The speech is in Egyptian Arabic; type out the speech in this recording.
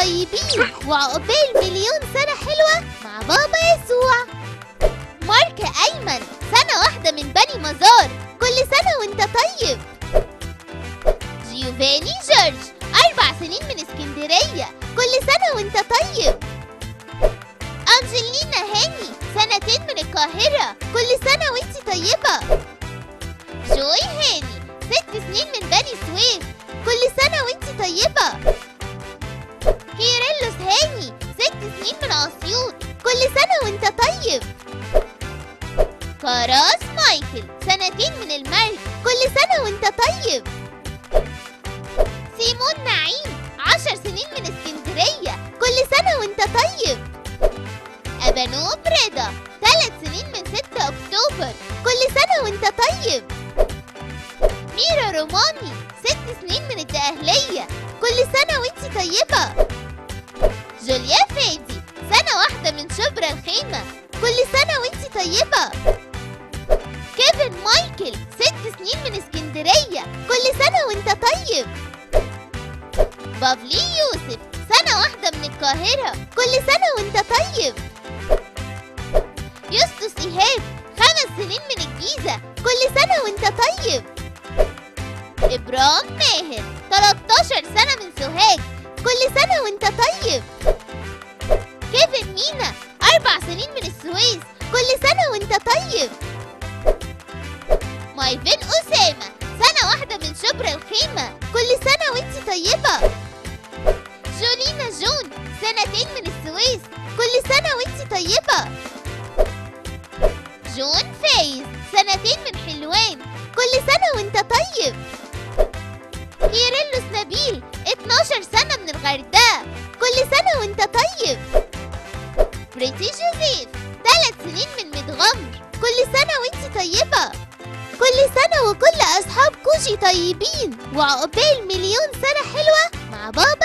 طيبين وعقبال مليون سنة حلوة مع بابا يسوع مارك أيمن سنة واحدة من بني مزار كل سنة وانت طيب جيوفاني جورج أربع سنين من اسكندرية كل سنة وانت طيب أنجلينا هاني سنتين من القاهرة كل سنة وانت طيبة جوي هاني ست سنين من بني سويف كل سنة وانت طيبة كيرلس هاني ست سنين من أسيوط كل سنة وانت طيب كراس مايكل سنتين من المرج كل سنة وانت طيب سيمون نعيم عشر سنين من اسكندرية كل سنة وانت طيب أبانوب رضا ثلاث سنين من 6 أكتوبر كل سنة وانت طيب ميرا روماني ست سنين من الدقهلية كل سنة وانت طيبة جوليا فادي سنة واحدة من شبرا الخيمة كل سنة وانت طيبة كيفن مايكل ست سنين من اسكندرية كل سنة وانت طيب بافلي يوسف سنة واحدة من القاهرة كل سنة وانت طيب يوستس إيهاب خمس سنين من الجيزة كل سنة وانت طيب إبرام ماهر 13 سنة من سوهاج كل سنة وانت طيب كيفن مينا أربع سنين من السويس كل سنة وانت طيب مايفن أسامة سنة واحدة من شبرا الخيمة كل سنة وانت طيبة جولينا جون سنتين من السويس كل سنة وانت طيبة جون فايز سنتين من حلوان كل سنة وانت طيب كيرلس نبيل 12 سنة من الغردقة كل سنة وانت طيب بريتي جوزيف ثلاث سنين من متغمر كل سنة وانت طيبة كل سنة وكل أصحاب كوجي طيبين وعقبال مليون سنة حلوة مع بابا